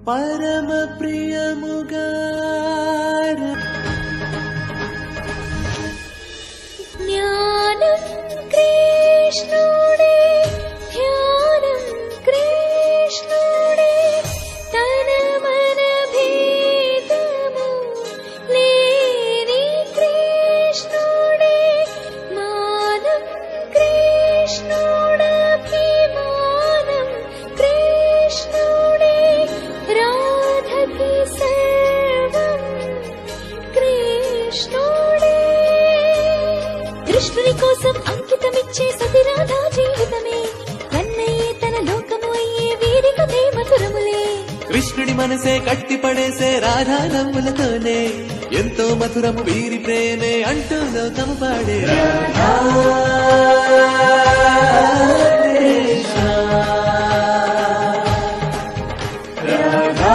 పరమ ప్రియముగా జ్ఞానం కృష్ణుడే ధ్యానం కృష్ణుడే తన మన భేదము లేని కృష్ణుడే మానం కృష్ణుడభిమానం కృష్ణుడే రాధకి సర్వం కృష్ణుడే కృష్ణుని కోసం అంకితమిచ్చే సతిరాధా జీవితమే కన్నయ్యే తన లోకము అయ్యే వీరి కథే మధురములే కృష్ణుడి మనసే కట్టి పడేసే రాధా నవ్వులతోనే ఎంతో మధురము వీరి ప్రేమే అంటూ లోకము పాడే రాధా కృష్ణ. రాధా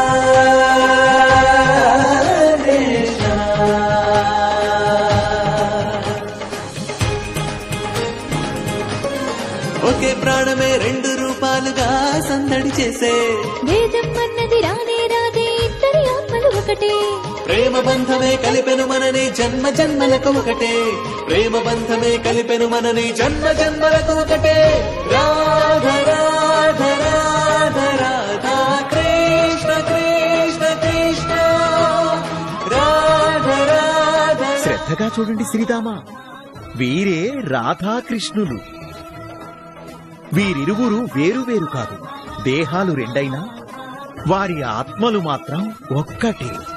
కృష్ణ. ఒకే ప్రాణమే రెండు రూపాలుగా సందడి చేసే వేదం అన్నది రానే రాదే ఇద్దరి ఆత్మలు ఒకటే ప్రేమ బంధమే కలిపెను మనని జన్మ జన్మలకు ఒకటే ప్రేమ బంధమే కలిపెను మనని జన్మ జన్మలకు ఒకటే రాధ రాధ రాధ రాధా కృష్ణ కృష్ణ కృష్ణ రాధ రాధ శ్రద్ధగా చూడండి శ్రీరామ వీరే రాధాకృష్ణులు వీరిరువురు వేరువేరు కాదు దేహాలు రెండైనా వారి ఆత్మలు మాత్రం ఒక్కటే